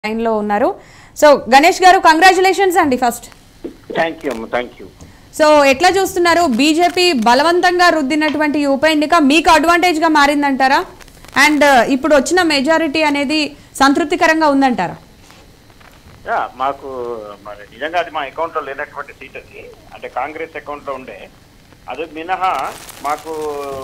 లైన్లో ఉన్నారు so Ganesh garu congratulations అండి ఫస్ట్ థ్యాంక్ యూ అమ్మ థ్యాంక్ యూ సో ఎట్లా చూస్తున్నారు బీజేపీ బలవంతంగా రుద్దినటువంటి ఈ ఉప ఎన్నిక మీకు అడ్వాంటేజ్గా మారిందంటారా అండ్ ఇప్పుడు వచ్చిన మెజారిటీ అనేది సంతృప్తికరంగా ఉందంటారా యా, మాకు మరి నిజంగా అది మా అకౌంట్ లో లేనటువంటి సీట్ అది అంటే కాంగ్రెస్ అకౌంట్ లో ఉండే అది మినహా మాకు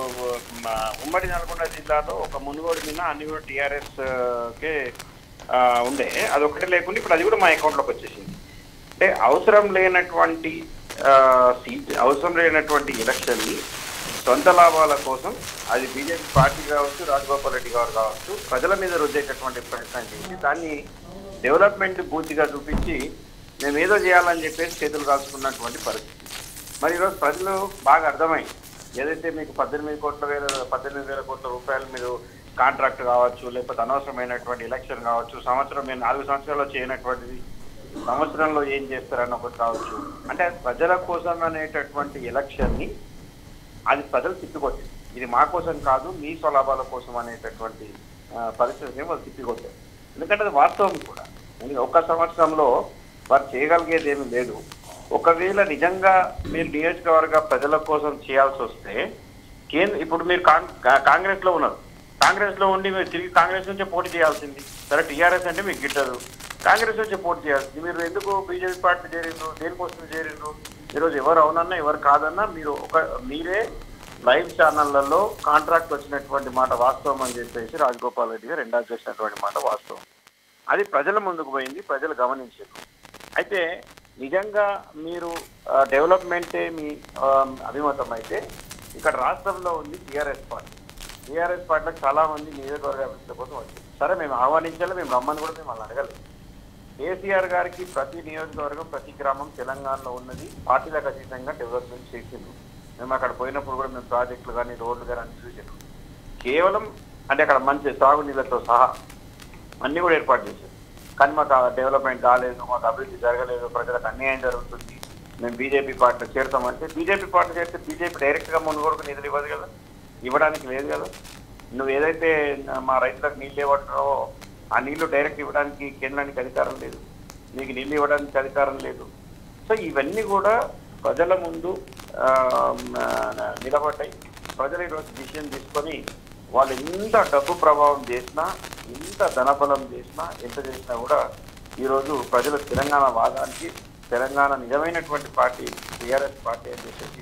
మా ఉమ్మడి నల్గొండ జిల్లాలో ఒక మునుగోడు మినహా అన్ని కూడా టీఆర్ఎస్ కే ఆ, ఉండే అది ఒకటి లేకుండా ఇప్పుడు అది కూడా మా అకౌంట్ లోకి వచ్చేసింది అంటే అవసరం లేనటువంటి ఆ, సీట్ అవసరం లేనటువంటి ఎలక్షన్ ని సొంత లాభాల కోసం అది బీజేపీ పార్టీ కావచ్చు రాజగోపాల్ రెడ్డి గారు కావచ్చు ప్రజల మీద రుద్దేటటువంటి ప్రయత్నం చేసి దాన్ని డెవలప్మెంట్ పూర్తిగా చూపించి మేము ఏదో చేయాలని చెప్పేసి చేతులు కాల్చుకున్నటువంటి పరిస్థితి మరి ఈరోజు ప్రజలు బాగా అర్థమైంది ఏదైతే మీకు పద్దెనిమిది కోట్ల వేల పద్దెనిమిది వేల కోట్ల రూపాయలు మీరు కాంట్రాక్ట్ కావచ్చు లేకపోతే అనవసరమైనటువంటి ఎలక్షన్ కావచ్చు సంవత్సరం మీరు నాలుగు సంవత్సరాల్లో చేయనటువంటిది సంవత్సరంలో ఏం చేస్తారని ఒకటి కావచ్చు అంటే ప్రజల కోసం అనేటటువంటి ఎలక్షన్ ని అది ప్రజలు తిప్పికొట్టారు ఇది మా కోసం కాదు మీ స్వలాభాల కోసం అనేటటువంటి ఆ, పరిస్థితిని వాళ్ళు తిప్పికొట్టారు ఎందుకంటే అది వాస్తవం కూడా ఎందుకంటే ఒక్క సంవత్సరంలో వారు చేయగలిగేది ఏమీ లేదు ఒకవేళ నిజంగా మీరు నియోజకవర్గ ప్రజల కోసం చేయాల్సి వస్తే కేంద్ర ఇప్పుడు మీరు కాంగ్- కా- కాంగ్రెస్ లో ఉన్నారు కాంగ్రెస్ లో ఉండి మీరు తిరిగి కాంగ్రెస్ నుంచే పోటీ చేయాల్సింది సరే టీఆర్ఎస్ అంటే మీకు గిట్టదు కాంగ్రెస్ నుంచే పోటీ చేయాల్సింది మీరు ఎందుకు బీజేపీ పార్టీ చేరిండ్రు దేనికోసం చేరిండ్రు ఈరోజు ఎవరు అవునన్నా ఎవరు కాదన్నా మీరు ఒక మీరే లైవ్ ఛానళ్లలో కాంట్రాక్ట్ వచ్చినటువంటి మాట వాస్తవం అని చెప్పేసి రాజగోపాల్ రెడ్డి గారు ఎండాక్ చేసినటువంటి మాట వాస్తవం అది ప్రజల ముందుకు పోయింది ప్రజలు గమనించారు అయితే నిజంగా మీరు ఆ, డెవలప్మెంటే మీ ఆ, అభిమతం అయితే ఇక్కడ రాష్ట్రంలో ఉంది టీఆర్ఎస్ పార్టీ టీఆర్ఎస్ పార్టీలో చాలా మంది నియోజకవర్గ అభివృద్ధి కోసం వచ్చారు సరే మేము ఆహ్వానించాలి మేము రమ్మని కూడా మేము వాళ్ళు అడగలేదు కేసీఆర్ గారికి ప్రతి నియోజకవర్గం ప్రతి గ్రామం తెలంగాణలో ఉన్నది పార్టీలకు అతీతంగా డెవలప్మెంట్ చేసిండ్రు మేము అక్కడ పోయినప్పుడు కూడా మేము ప్రాజెక్టులు కానీ రోడ్లు కానీ అన్ని చూసాము కేవలం అంటే అక్కడ మంచి సాగునీళ్ళతో సహా అన్ని కూడా ఏర్పాటు చేశారు కానీ మాకు ఆ డెవలప్మెంట్ కాలేదు మాకు అభివృద్ధి జరగలేదు ప్రజలకు అన్యాయం జరుగుతుంది మేము బీజేపీ పార్టీలో చేరుతామంటే బీజేపీ పార్టీ చేస్తే బీజేపీ డైరెక్ట్ గా మునుగోడుకు నిధులు ఇవ్వదు కదా ఇవ్వడానికి లేదు కదా నువ్వు ఏదైతే మా రైతులకు నీళ్ళు ఇవ్వటావో ఆ నీళ్లు డైరెక్ట్ ఇవ్వడానికి కేంద్రానికి అధికారం లేదు నీకు నీళ్ళు ఇవ్వడానికి అధికారం లేదు సో ఇవన్నీ కూడా ప్రజల ముందు ఆ, మ- నిలబడ్డాయి ప్రజలు ఈరోజు డిసిషన్ తీసుకొని వాళ్ళు ఎంత డబ్బు ప్రభావం చేసినా ఎంత ధనబలం చేసినా ఎంత చేసినా కూడా ఈరోజు ప్రజలు తెలంగాణ వాదానికి తెలంగాణ నిజమైనటువంటి పార్టీ టీఆర్ఎస్ పార్టీ అని చెప్పేసి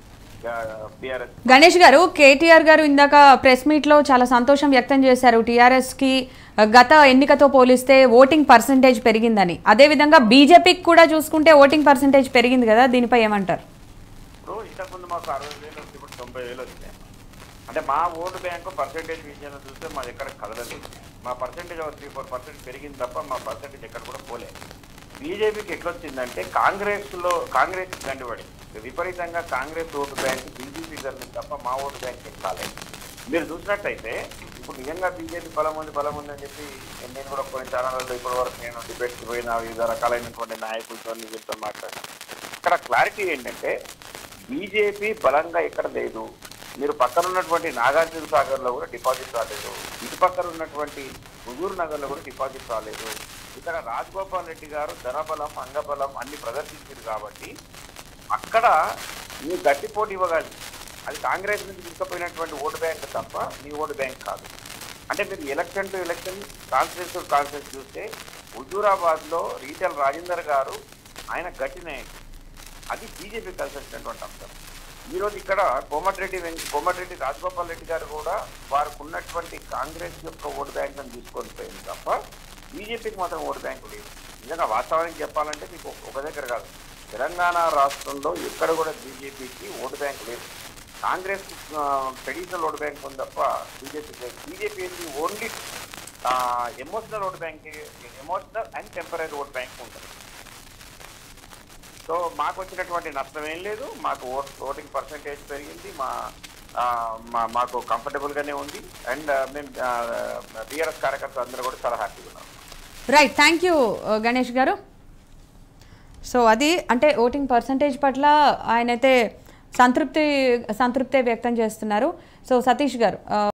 టీఆర్ఎస్ గణేష్ గారు కేటీఆర్ గారు ఇందాక ప్రెస్ మీట్లో చాలా సంతోషం వ్యక్తం చేశారు టీఆర్ఎస్కి గత ఎన్నికతో పోలిస్తే ఓటింగ్ పర్సంటేజ్ పెరిగిందని అదేవిధంగా బీజేపీకి కూడా చూసుకుంటే ఓటింగ్ పర్సంటేజ్ పెరిగింది కదా దీనిపై ఏమంటారు ఇప్పుడు ఇంతకుముందు మాకు అరవై వేలు వస్తే ఇప్పుడు తొంభై వేలు వచ్చినాయి అంటే మా ఓటు బ్యాంకు పర్సెంటేజ్ విషయంలో చూస్తే మాది ఎక్కడ కదలలేదు మా పర్సెంటేజ్ త్రీ ఫోర్ పర్సెంట్ పెరిగింది తప్ప మా పర్సెంటేజ్ ఎక్కడ కూడా పోలేదు బీజేపీకి ఎట్లొచ్చిందంటే కాంగ్రెస్ లో కాంగ్రెస్ గండిపడి విపరీతంగా కాంగ్రెస్ ఓటు బ్యాంక్ బీజేపీ జరిగింది తప్ప మా ఓటు బ్యాంక్ ఏం కాలేదు మీరు చూసినట్టయితే ఇప్పుడు నిజంగా బీజేపీ బలం ఉంది బలం ఉంది అని చెప్పి నేను కూడా కొన్ని ఛానళ్ళలో ఇప్పటి వరకు నేను డిబేట్కి పోయిన వివిధ రకాలైనటువంటి నాయకులతో వీళ్ళతో మాట్లాడాను ఇక్కడ క్లారిటీ ఏంటంటే బీజేపీ బలంగా ఇక్కడ లేదు మీరు పక్కన ఉన్నటువంటి నాగార్జున సాగర్ లో కూడా డిపాజిట్ రాలేదు ఇటు పక్కన ఉన్నటువంటి హుజూర్ నగర్ లో కూడా డిపాజిట్ రాలేదు ఇక్కడ రాజగోపాల్ రెడ్డి గారు ధనబలం అంగబలం అన్ని ప్రదర్శించారు కాబట్టి అక్కడ మీ గట్టి పోటీ ఇవ్వగలి అది కాంగ్రెస్ నుంచి తీసుకుపోయినటువంటి ఓటు బ్యాంక్ తప్ప మీ ఓటు బ్యాంక్ కాదు అంటే మీరు election to election conference to conference చూస్తే హుజూరాబాద్ లో రీటైల్ రాజేందర్ గారు ఆయన గట్టి నాయకుడు అది బీజేపీ కలిసి వచ్చినటువంటి అంశం ఈ రోజు ఇక్కడ కోమటిరెడ్డి వెంక కోమటిరెడ్డి రాజగోపాల్ రెడ్డి గారు కూడా వారికి ఉన్నటువంటి కాంగ్రెస్ యొక్క ఓటు బ్యాంక్ అని తీసుకొని పోయింది తప్ప బీజేపీకి మాత్రం ఓటు బ్యాంకు లేదు నిజంగా వాస్తవానికి చెప్పాలంటే మీకు ఒక- ఒక దగ్గర కాదు తెలంగాణ రాష్ట్రంలో ఎక్కడ కూడా బీజేపీకి ఓటు బ్యాంక్ లేదు కాంగ్రెస్ ట్రెడిషనల్ ఓటు బ్యాంక్ ఉంది తప్ప బీజేపీ లేదు BJP only emotional vote bank emotional and temporary vote bank ఉంటుంది సో మాకు వచ్చినటువంటి నష్టం ఏం లేదు మాకు ఓట్ ఓటింగ్ పర్సంటేజ్ పెరిగింది మా ఆ, మా మాకు కంఫర్టబుల్ గానే ఉంది అండ్ మేము టీఆర్ఎస్ కార్యకర్తలు అందరూ కూడా చాలా హ్యాపీగా ఉన్నారు రైట్ థ్యాంక్ యూ గణేష్ గారు సో అది అంటే ఓటింగ్ పర్సంటేజ్ పట్ల ఆయనైతే సంతృప్తి సంతృప్తి వ్యక్తం చేస్తున్నారు సో సతీష్ గారు ఆ,